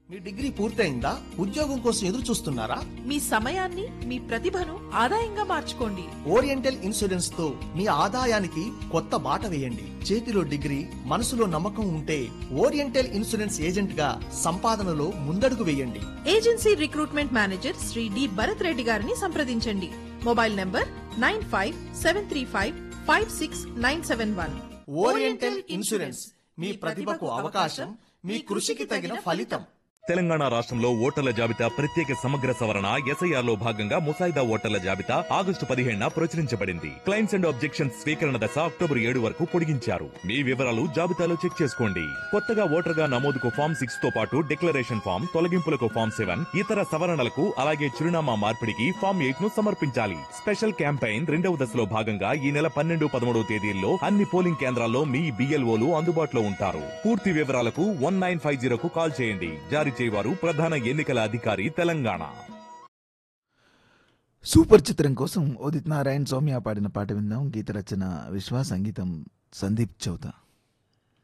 మీ degree పూర్తయిందా ఉద్యోగం కోసం ఎదురు చూస్తున్నారా మీ సమయాన్ని మీ ప్రతిభను ఆదాయంగా మార్చుకోండి ఓరియంటల్ ఇన్సూరెన్స్ తో మీ ఆదాయానికి కొత్త బాట వేయండి చేతిలో డిగ్రీ మనసులో నమ్మకం ఉంటే ఓరియంటల్ ఇన్సూరెన్స్ ఏజెంట్ గా సంపాదనలో ముందడుగు వేయండి agency recruitment manager Shri D Bharat Reddy గారిని సంప్రదించండి mobile number nine five seven three five five six nine seven one oriental insurance మీ ప్రతిభకు అవకాశం మీ కృషికి తగిన ఫలితం తెలంగాణ రాష్ట్రంలో ఓటర్ల జాబితా ప్రత్యేక సమగ్ర సవరణ ఎస్ఐఆర్ లో భాగంగా ముసాయిదా ఓటర్ల జాబితా ఆగస్టు పదిహేడున ప్రచురించబడింది క్లైమ్స్ అండ్ ఆబ్జెక్షన్స్ స్వీకరణ దశ అక్టోబర్ ఏడు వరకు పొడిగించారు మీ వివరాలు జాబితాలో చెక్ చేసుకోండి కొత్తగా ఓటర్ గా నమోదుకు ఫామ్ సిక్స్ తో పాటు డిక్లరేషన్ ఫామ్ తొలగింపులకు ఫామ్ సెవెన్ ఇతర సవరణలకు అలాగే చిరునామా మార్పిడికి ఫామ్ ఎయిట్ ను సమర్పించాలి స్పెషల్ క్యాంపెయిన్ రెండవ దశలో భాగంగా ఈ నెల పన్నెండు పదమూడవ తేదీల్లో అన్ని పోలింగ్ కేంద్రాల్లో మీ బిఎల్ఓలు అందుబాటులో ఉంటారు పూర్తి వివరాలకు వన్ నైన్ ఫైవ్ జీరోకు కాల్ చేయండి జారీ చేయవారు ప్రధాన ఎన్నికల అధికారి తెలంగాణ సూపర్ చిత్రం కోసం ఉదిత్ నారాయణ్ సౌమ్య పాడిన పాట విందాం గీత రచన విశ్వ సంగీతం సందీప్ చౌత